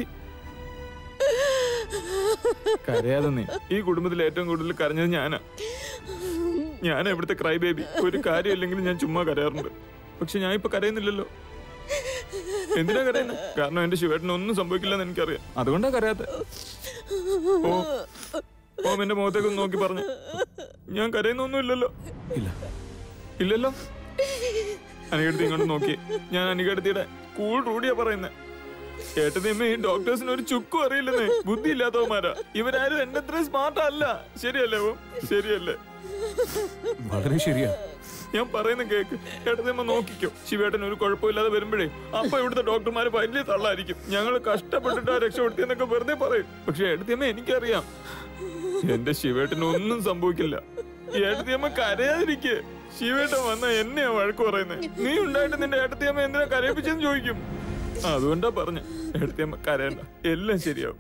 കരയാതെ നീ ഈ കുടുംബത്തിൽ ഏറ്റവും കൂടുതൽ കരഞ്ഞത് ഞാനാ ഞാൻ ഇവിടുത്തെ ക്രൈ ബേബി ഒരു കാര്യമില്ലെങ്കിലും ഞാൻ ചുമ്മാ കരയാറുണ്ട് പക്ഷെ ഞാൻ ഇപ്പൊ കരയുന്നില്ലല്ലോ എന്തിനാ കരയുന്നത് കാരണം എന്റെ ശിവേട്ടന് ഒന്നും സംഭവിക്കില്ലെന്ന് എനിക്കറിയാം അതുകൊണ്ടാ കരയാത്ത ഓ ഓം എന്റെ മുഖത്തേക്ക് ഒന്ന് നോക്കി പറഞ്ഞു ഞാൻ കരയുന്നൊന്നുമില്ലല്ലോ ഇല്ല ഇല്ലല്ലോ അനികടുത്തി ഇങ്ങോട്ട് നോക്കി ഞാൻ അനികടുത്തിയുടെ കൂൾ റൂഡിയാ പറയുന്നത് ഏട്ടത്തിയമ്മ ഈ ഡോക്ടേഴ്സിന് ഒരു ചുക്കും അറിയില്ലെന്നേ ബുദ്ധി ഇല്ലാത്തവന്മാരാ ഇവരാരും എന്റെ അത്ര സ്മാർട്ട് അല്ല ശരിയല്ലേ ഓ ശരിയല്ലേ വളരെ ശരിയാ ഞാൻ പറയുന്ന കേക്ക് ഏട്ടത്തിയമ്മ നോക്കിക്കോ ശിവേട്ടൻ ഒരു കുഴപ്പമില്ലാതെ വരുമ്പോഴേ അപ്പൊ ഇവിടുത്തെ ഡോക്ടർമാര് വലിയ തള്ളായിരിക്കും ഞങ്ങൾ കഷ്ടപ്പെട്ടിട്ടാ രക്ഷപ്പെടുത്തിയെന്നൊക്കെ വെറുതെ പറയും പക്ഷെ ഏട്ടത്തിയമ്മ എനിക്കറിയാം എന്റെ ശിവേട്ടന് ഒന്നും സംഭവിക്കില്ല ഏട്ടത്തിയമ്മ കരയാതിരിക്കെ ശിവേട്ടൻ വന്ന എന്നെയാ വഴക്ക് പറയുന്നത് നീ ഉണ്ടായിട്ട് നിന്റെ ഏട്ടത്തിയമ്മ എന്തിനാ കരയിപ്പിച്ചെന്ന് ചോദിക്കും അതുകൊണ്ടാ പറഞ്ഞ ഏട്ടത്തിയമ്മ കരയണ്ട എല്ലാം ശരിയാവും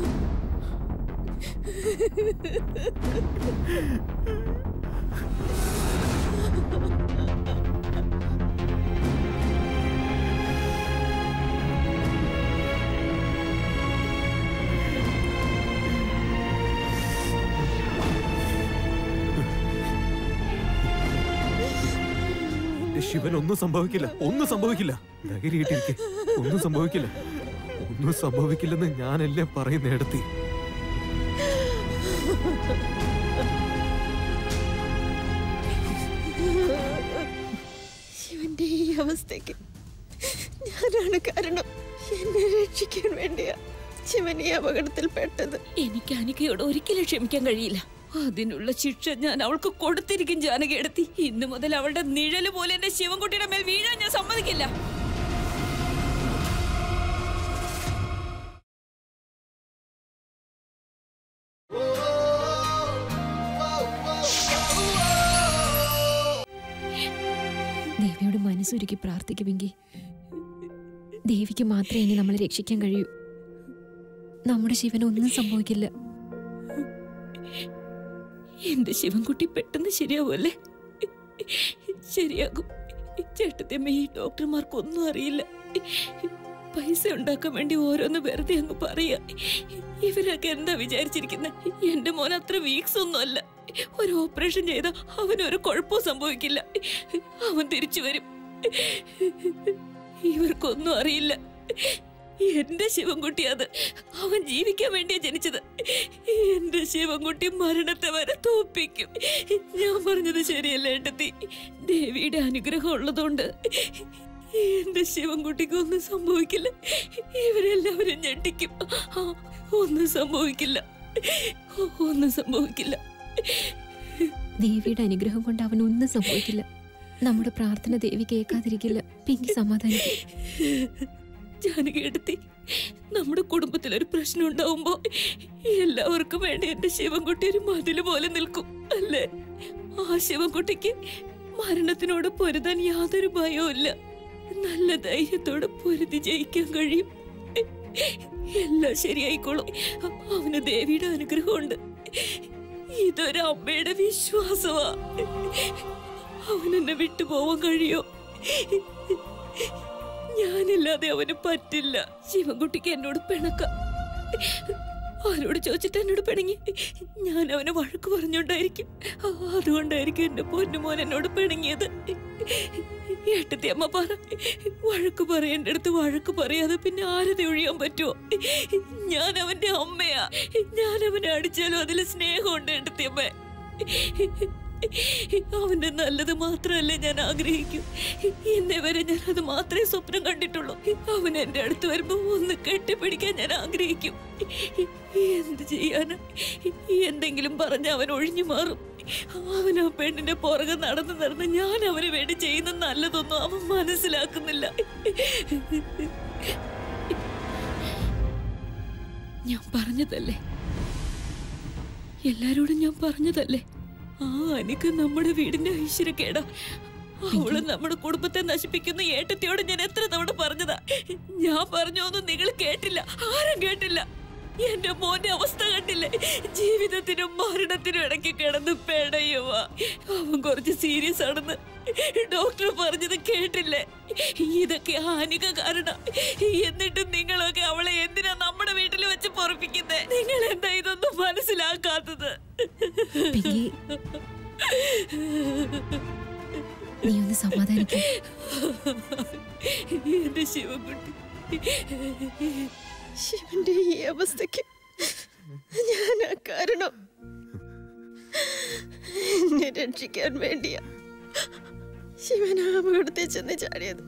എന്റെ ശിവൻ ഒന്നും സംഭവിക്കില്ല ഒന്നും സംഭവിക്കില്ല ധൈര്യമായിട്ടിരിക്കെ ഒന്നും സംഭവിക്കില്ല ഒന്നും സംഭവിക്കില്ലെന്ന് ഞാനെല്ലാം പറയുന്ന ഇടത്തി ശിവന്റെ ഈ അവസ്ഥയ്ക്ക് ഞാനാണ് കാരണം എന്നെ രക്ഷിക്കാൻ വേണ്ടിയാ ശിവൻ ഈ അപകടത്തിൽ പെട്ടത് എനിക്ക് അനികയോട് ഒരിക്കലും ക്ഷമിക്കാൻ കഴിയില്ല അതിനുള്ള ശിക്ഷ ഞാൻ അവൾക്ക് കൊടുത്തിരിക്കും ജാനകി എടുത്തി ഇന്നു മുതൽ അവളുടെ നിഴല് പോലെ എന്റെ ശിവൻകുട്ടിയുടെ മേൽ വീഴാൻ ഞാൻ സമ്മതിക്കില്ല ദേവിയോട് മനസ്സൊരുക്കി പ്രാർത്ഥിക്കുമെങ്കിൽ ദേവിക്ക് മാത്രമേ ഇനി നമ്മളെ രക്ഷിക്കാൻ കഴിയൂ നമ്മുടെ ശിവന് ഒന്നും സംഭവിക്കില്ല എന്റെ ശിവൻകുട്ടി പെട്ടെന്ന് ശരിയാവുമല്ലേ ശരിയാകും ചേട്ടത്തിയമ്മ ഈ ഡോക്ടർമാർക്കൊന്നും അറിയില്ല പൈസ ഉണ്ടാക്കാൻ വേണ്ടി ഓരോന്ന് വെറുതെ അങ്ങ് പറയാ ഇവരൊക്കെ എന്താ വിചാരിച്ചിരിക്കുന്നത് എന്റെ മോൻ അത്ര വീക്സ് ഒന്നും അല്ല ഒരു ഓപ്പറേഷൻ ചെയ്ത അവനൊരു കുഴപ്പവും സംഭവിക്കില്ല അവൻ തിരിച്ചു വരും ഇവർക്കൊന്നും അറിയില്ല എന്റെ ശിവൻകുട്ടി അത് അവൻ ജീവിക്കാൻ വേണ്ടിയാ ജനിച്ചത് എന്റെ ശിവൻകുട്ടി മരണത്തെ വരെ തോപ്പിക്കും ഞാൻ പറഞ്ഞത് ശരിയല്ല ഏട്ടത്തി ദേവിയുടെ അനുഗ്രഹം ഉള്ളതുകൊണ്ട് എന്റെ ശിവൻകുട്ടിക്ക് ഒന്നും സംഭവിക്കില്ല ഇവരെല്ലാവരും ഞെട്ടിക്കും ആ, ഒന്നും സംഭവിക്കില്ല ഒന്നും സംഭവിക്കില്ല ദേവിയുടെ അനുഗ്രഹം കൊണ്ട് അവൻ ഒന്നും സംഭവിക്കില്ല നമ്മുടെ പ്രാർത്ഥന ദേവി കേൾക്കാതിരിക്കില്ല പിങ്കി സമാധാനിക്കും ജാനകി എടുത്തി നമ്മുടെ കുടുംബത്തിൽ ഒരു പ്രശ്നം ഉണ്ടാവുമ്പോ എല്ലാവർക്കും വേണ്ടി എന്റെ ശിവൻകുട്ടി ഒരു മതില് പോലെ നിൽക്കും അല്ലേ ആ ശിവൻകുട്ടിക്ക് മരണത്തിനോട് പൊരുതാൻ യാതൊരു ഭയവും ഇല്ല നല്ല ധൈര്യത്തോടെ പൊരുതി ജയിക്കാൻ കഴിയും എല്ലാം ശരിയായിക്കോളും അവന് ദേവിയുടെ അനുഗ്രഹമുണ്ട് ഇതൊരു അമ്മയുടെ വിശ്വാസമാ അവനെന്നെ വിട്ടുപോവാൻ കഴിയോ ഞാനില്ലാതെ അവന് പറ്റില്ല ശിവൻകുട്ടിക്ക് എന്നോട് പിണക്കം ആരോട് ചോദിച്ചിട്ട് എന്നോട് പിണങ്ങി ഞാൻ അവന് വഴക്ക് പറഞ്ഞോണ്ടായിരിക്കും ആ, അതുകൊണ്ടായിരിക്കും എന്റെ പൊന്നുമോൻ എന്നോട് പിണങ്ങിയത് ഏട്ടത്തി അമ്മ പറ വഴക്ക് പറയേണ്ട അടുത്ത് വഴക്ക് പറയാതെ പിന്നെ ആരതി ഒഴിയാൻ പറ്റുമോ ഞാൻ അവന്റെ അമ്മയാ ഞാൻ അവനെ അടിച്ചാലും അതിൽ സ്നേഹമുണ്ട് ഏട്ടത്തി അമ്മ അവന്റെ നല്ലത് മാത്രമല്ലേ ഞാൻ ആഗ്രഹിക്കൂ എന്നെ വരെ ഞാൻ അത് മാത്രമേ സ്വപ്നം കണ്ടിട്ടുള്ളൂ അവൻ എന്റെ അടുത്ത് വരുമ്പോ ഒന്ന് കെട്ടിപ്പിടിക്കാൻ ഞാൻ ആഗ്രഹിക്കും എന്ത് ചെയ്യാന് എന്തെങ്കിലും പറഞ്ഞ് അവൻ ഒഴിഞ്ഞു മാറും അവൻ ആ പെണ്ണിന്റെ പുറകെ നടന്ന് നടന്ന് ഞാൻ അവന് വേണ്ടി ചെയ്യുന്ന നല്ലതൊന്നും അവൻ മനസ്സിലാക്കുന്നില്ല ഞാൻ പറഞ്ഞതല്ലേ എല്ലാരോടും ഞാൻ പറഞ്ഞതല്ലേ ആ അനിക്ക് നമ്മുടെ വീടിന്റെ ഐശ്വര്യക്കേടാ അവള് നമ്മുടെ കുടുംബത്തെ നശിപ്പിക്കുന്ന ഏട്ടത്തിയോട് ഞാൻ എത്ര തവണ പറഞ്ഞതാ ഞാൻ പറഞ്ഞൊന്നും നിങ്ങൾ കേട്ടില്ല ആരും കേട്ടില്ല എന്റെ മോന്റെ അവസ്ഥ കണ്ടില്ലേ ജീവിതത്തിനും മരണത്തിനും ഇടയ്ക്ക് കിടന്ന് പെടയുവാ അവൻ കുറച്ച് സീരിയസ് ആണെന്ന് ഡോക്ടർ പറഞ്ഞത് കേട്ടില്ലേ ഇതൊക്കെ ഹാനിക കാരണം എന്നിട്ടും നിങ്ങളൊക്കെ അവളെ എന്തിനാ നമ്മുടെ വീട്ടിൽ വെച്ച് പൊറപ്പിക്കുന്നേ നിങ്ങൾ എന്താ ഇതൊന്നും മനസ്സിലാക്കാത്തത് പിങ്കി, നീ ഒന്ന് സമാധാനിക്ക എന്റെ ശിവകുട്ടി ശിവന്റെ ഈ അവസ്ഥയ്ക്ക് ഞാൻ കാരണം എന്നെ രക്ഷിക്കാൻ വേണ്ടിയാ ശിവൻ ആ അപകടത്തിൽ ചെന്ന് ചാടിയത്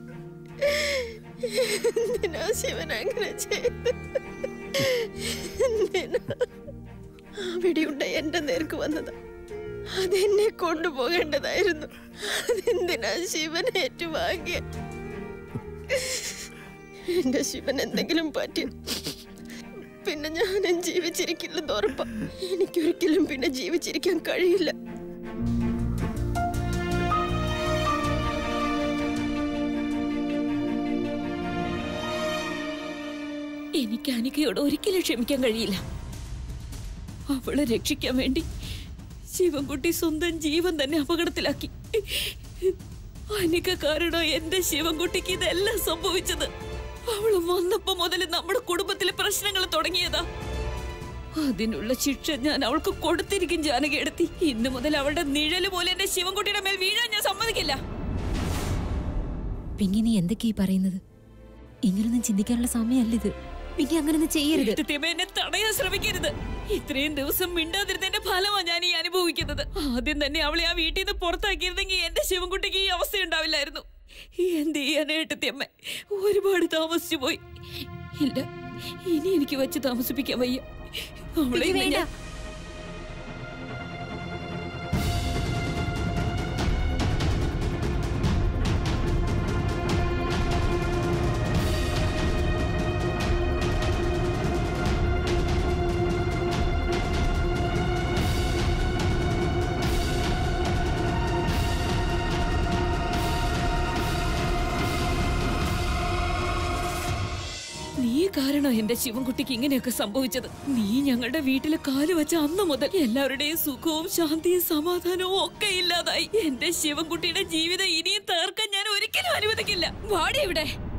എന്തിനാ ശിവൻ അങ്ങനെ ചെയ്ത് എന്തിനാ ആ വെടിയുണ്ട എന്റെ നേർക്ക് വന്നത് അതെന്നെ കൊണ്ടുപോകേണ്ടതായിരുന്നു അതെന്തിനാ ശിവൻ ഏറ്റുവാങ്ങിയ എന്റെ ശിവൻ എന്തെങ്കിലും പറ്റി പിന്നെ ഞാനും ജീവിച്ചിരിക്കില്ലെന്ന് ഉറപ്പാ എനിക്കൊരിക്കലും പിന്നെ ജീവിച്ചിരിക്കാൻ കഴിയില്ല എനിക്ക് അനികയോട് ഒരിക്കലും ക്ഷമിക്കാൻ കഴിയില്ല അവളെ രക്ഷിക്കാൻ വേണ്ടി ശിവൻകുട്ടി സ്വന്തം ജീവൻ തന്നെ അപകടത്തിലാക്കി അനിക കാരണം എന്റെ ശിവൻകുട്ടിക്ക് ഇതെല്ലാം സംഭവിച്ചത് അവള് വന്നപ്പോ മുതൽ നമ്മുടെ കുടുംബത്തിലെ പ്രശ്നങ്ങൾ തുടങ്ങിയതാ അതിനുള്ള ശിക്ഷ ഞാൻ അവൾക്ക് കൊടുത്തിരിക്കും ജാനകി എടുത്തി ഇന്നു മുതൽ അവളുടെ നിഴല് പോലെ എന്റെ ശിവൻകുട്ടിയുടെ മേൽ വീഴാൻ ഞാൻ സമ്മതിക്കില്ല പിങ്കി നീ എന്തൊക്കെയാ ഈ പറയുന്നത് ഇങ്ങനൊന്നും ചിന്തിക്കാനുള്ള സമയമല്ല ഇത് പിങ്കി അങ്ങനൊന്നും ചെയ്യരുത് കൃത്യമേ എന്നെ തടയാൻ ശ്രമിക്കരുത് ഇത്രയും ദിവസം മിണ്ടാതിരുന്നതിന്റെ ഫലമാണ് ഞാൻ ഈ അനുഭവിക്കുന്നത് ആദ്യം തന്നെ അവളെ ആ വീട്ടിൽ നിന്ന് പുറത്താക്കിയിരുന്നെങ്കിൽ എന്റെ ശിവൻകുട്ടിക്ക് ഈ അവസ്ഥ ഉണ്ടാവില്ലായിരുന്നു എന്ത് ചെയ്യാൻ ഏട്ടത്തിയമ്മ ഒരുപാട് താമസിച്ചു പോയി ഇല്ല ഇനി എനിക്ക് വെച്ച് താമസിപ്പിക്കാൻ വയ്യ അവളെ ഇന്ന് ഞാൻ നീ കാരണം എന്റെ ശിവൻകുട്ടിക്ക് ഇങ്ങനെയൊക്കെ സംഭവിച്ചത് നീ ഞങ്ങളുടെ വീട്ടിൽ കാല് വെച്ച അന്ന് മുതൽ എല്ലാവരുടെയും സുഖവും ശാന്തിയും സമാധാനവും ഒക്കെ ഇല്ലാതായി എന്റെ ശിവൻകുട്ടിയുടെ ജീവിതം ഇനിയും തേർക്കാൻ ഞാൻ ഒരിക്കലും അനുവദിക്കില്ല വാടി ഇവിടെ